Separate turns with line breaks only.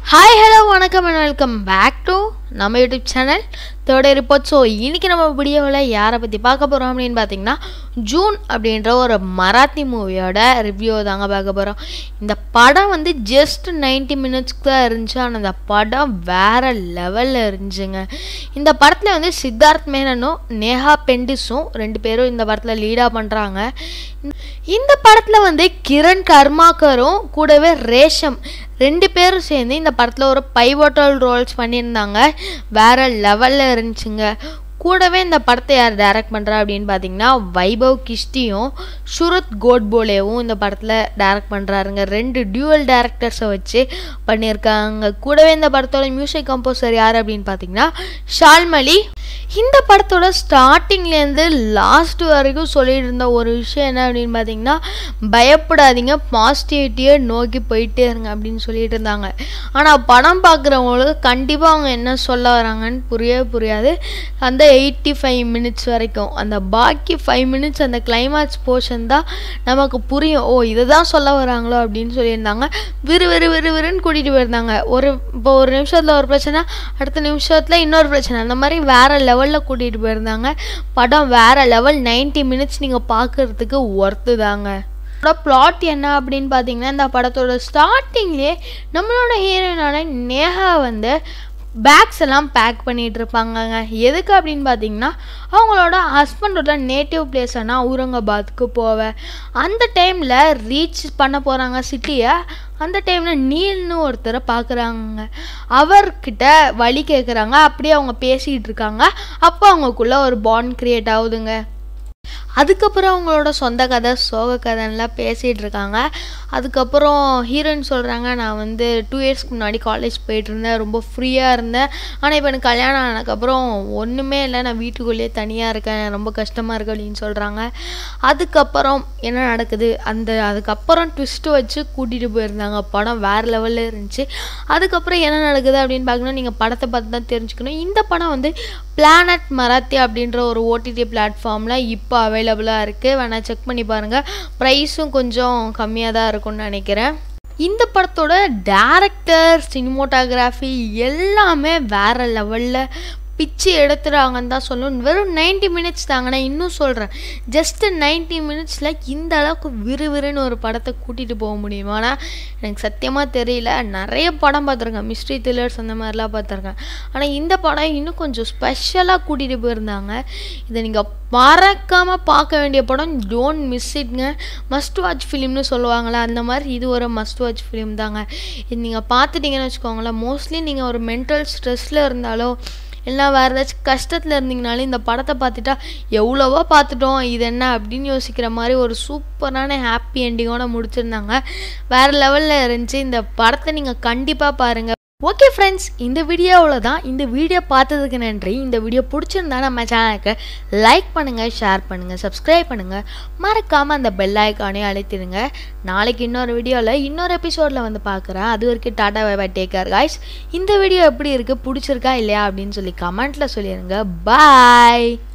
hi hello வணக்கம் and welcome back to நம்ம YouTube channel third report so இன்றைக்கி நம்ம வீடியோவில் யாரை பற்றி பார்க்க போகிறோம் அப்படின்னு பார்த்தீங்கன்னா ஜூன் அப்படின்ற ஒரு மராத்தி மூவியோட ரிவ்யூ தாங்க பார்க்க போகிறோம் இந்த படம் வந்து ஜஸ்ட் 90 மினிட்ஸ்க்கு தான் இருந்துச்சு ஆனால் அந்த படம் வேறு லெவலில் இருந்துச்சுங்க இந்த படத்தில் வந்து சித்தார்த் மேனனும் நேஹா பெண்டிஸும் ரெண்டு பேரும் இந்த படத்தில் லீடாக பண்ணுறாங்க இந்த படத்தில் வந்து கிரண் கர்மாக்கரும் கூடவே ரேஷம் ரெண்டு பேரும் சேர்ந்து இந்த படத்தில் ஒரு பைவோட்டல் ரோல்ஸ் பண்ணியிருந்தாங்க வேற லெவலில் இருந்துச்சுங்க கூடவே இந்த படத்தை யார் டைரக்ட் பண்ணுறா அப்படின்னு பார்த்தீங்கன்னா வைபவ் கிஷ்டியும் சுரத் கோட்போலேவும் இந்த படத்தில் டைரக்ட் பண்ணுறாருங்க ரெண்டு டியூவல் டேரக்டர்ஸை வச்சு பண்ணியிருக்காங்க கூடவே இந்த படத்தோட மியூசிக் கம்போசர் யார் அப்படின்னு பார்த்தீங்கன்னா ஷால்மலி இந்த படத்தோட ஸ்டார்டிங்லேருந்து லாஸ்ட் வரைக்கும் சொல்லிட்டு இருந்த ஒரு விஷயம் என்ன அப்படின்னு பார்த்தீங்கன்னா பயப்படாதீங்க பாசிட்டிவிட்டியை நோக்கி போயிட்டே இருங்க அப்படின்னு சொல்லிட்டு இருந்தாங்க ஆனால் படம் பார்க்குறவங்களுக்கு கண்டிப்பாக அவங்க என்ன சொல்ல வராங்கன்னு புரியவே புரியாது அந்த எயிட்டி ஃபைவ் மினிட்ஸ் வரைக்கும் அந்த பாக்கி ஃபைவ் மினிட்ஸ் அந்த கிளைமேக்ஸ் போர்ஷன் தான் நமக்கு புரியும் ஓ இதை தான் சொல்ல வராங்களோ அப்படின்னு சொல்லியிருந்தாங்க விறு விறு விறு விறுன்னு கூட்டிகிட்டு போயிருந்தாங்க ஒரு இப்போ ஒரு நிமிஷத்தில் ஒரு பிரச்சனை அடுத்த நிமிஷத்தில் இன்னொரு பிரச்சனை அந்த மாதிரி வேறு லெவலில் கூட்டிகிட்டு போயிருந்தாங்க படம் வேறு லெவல் 90 மினிட்ஸ் நீங்கள் பார்க்குறதுக்கு ஒர்த்து தாங்க பிளாட் என்ன அப்படின்னு பார்த்தீங்கன்னா இந்த படத்தோட ஸ்டார்டிங்லேயே நம்மளோட ஹீரோயினான நேஹா வந்து பேக்ஸ் எல்லாம் பேக் பண்ணிகிட்டு இருப்பாங்கங்க எதுக்கு அப்படின்னு பார்த்தீங்கன்னா அவங்களோட ஹஸ்பண்டோட நேட்டிவ் பிளேஸான அவுரங்காபாத்துக்கு போவேன் அந்த டைமில் ரீச் பண்ண போகிறாங்க சிட்டியை அந்த டைமில் நீல்னு ஒருத்தரை பார்க்குறாங்க அவர்கிட்ட வழி கேட்குறாங்க அப்படியே அவங்க பேசிகிட்டு இருக்காங்க அப்போ அவங்களுக்குள்ள ஒரு பாண்ட் க்ரியேட் ஆகுதுங்க அதுக்கப்புறம் அவங்களோட சொந்த கதை சோக கதைன்னெலாம் பேசிகிட்டு இருக்காங்க அதுக்கப்புறம் ஹீரோயின் சொல்கிறாங்க நான் வந்து டூ இயர்ஸ்க்கு முன்னாடி காலேஜ் போயிட்டு இருந்தேன் ரொம்ப ஃப்ரீயாக இருந்தேன் ஆனால் இப்போ எனக்கு கல்யாணம் ஆனதுக்கப்புறம் ஒன்றுமே இல்லை நான் வீட்டுக்குள்ளேயே தனியாக இருக்கேன் ரொம்ப கஷ்டமாக இருக்கு அப்படின்னு சொல்கிறாங்க அதுக்கப்புறம் என்ன நடக்குது அந்த அதுக்கப்புறம் ட்விஸ்ட்டு வச்சு கூட்டிகிட்டு போயிருந்தாங்க படம் வேறு லெவலில் இருந்துச்சு அதுக்கப்புறம் என்ன நடக்குது அப்படின்னு பார்க்கணும் நீங்கள் படத்தை பார்த்து தான் தெரிஞ்சுக்கணும் இந்த படம் வந்து பிளானட் மராத்தி அப்படின்ற ஒரு ஓடிடி பிளாட்ஃபார்மில் இப்போ அவைலபிளாக இருக்குது வேணால் செக் பண்ணி பாருங்கள் ப்ரைஸும் கொஞ்சம் கம்மியாக தான் இருக்கும்னு நினைக்கிறேன் இந்த படத்தோட டேரக்டர் சினிமோட்டோகிராஃபி எல்லாமே வேறு லெவலில் பிச்சு எடுத்துறாங்கன்னு தான் சொல்லணும் வெறும் 90 மினிட்ஸ் தாங்க நான் இன்னும் சொல்கிறேன் ஜஸ்ட்டு 90 மினிட்ஸில் இந்த அளவுக்கு விறுவிறுன்னு ஒரு படத்தை கூட்டிகிட்டு போக முடியுமா ஆனால் எனக்கு சத்தியமாக தெரியல நிறைய படம் பார்த்துருக்கேன் மிஸ்ட்ரி த்ரில்லர்ஸ் அந்த மாதிரிலாம் பார்த்துருக்கேன் ஆனால் இந்த படம் இன்னும் கொஞ்சம் ஸ்பெஷலாக கூட்டிகிட்டு போயிருந்தாங்க இதை நீங்கள் மறக்காமல் பார்க்க வேண்டிய படம் டோன்ட் மிஸ் இட்ங்க மஸ்ட் வாட்ச் ஃபிலிம்னு சொல்லுவாங்களே அந்த மாதிரி இது ஒரு மஸ்ட் வாட்ச் ஃபிலிம் தாங்க இது நீங்கள் பார்த்துட்டிங்கன்னு வச்சுக்கோங்களேன் மோஸ்ட்லி நீங்கள் ஒரு மென்டல் ஸ்ட்ரெஸ்ஸில் இருந்தாலோ இல்லை வேறு ஏதாச்சும் கஷ்டத்தில் இருந்தீங்கனாலும் இந்த படத்தை பார்த்துட்டா எவ்வளவோ பார்த்துட்டோம் இது என்ன அப்படின்னு யோசிக்கிற மாதிரி ஒரு சூப்பரான ஹாப்பி எண்டிங்கோட முடிச்சிருந்தாங்க வேறு லெவலில் இருந்துச்சு இந்த படத்தை நீங்கள் கண்டிப்பாக பாருங்கள் ஓகே ஃப்ரெண்ட்ஸ் இந்த வீடியோவில் தான் இந்த வீடியோ பார்த்ததுக்கு நன்றி இந்த வீடியோ பிடிச்சிருந்தா நம்ம சேனலுக்கு லைக் பண்ணுங்கள் ஷேர் பண்ணுங்கள் சப்ஸ்கிரைப் பண்ணுங்கள் மறக்காமல் அந்த பெல் ஐக்கானே அழைத்திடுங்க நாளைக்கு இன்னொரு வீடியோவில் இன்னொரு எபிசோடில் வந்து பார்க்குறேன் அது வரைக்கும் tata bye take care guys இந்த வீடியோ எப்படி இருக்குது பிடிச்சிருக்கா இல்லையா அப்படின்னு சொல்லி கமெண்ட்டில் சொல்லிடுங்க பாய்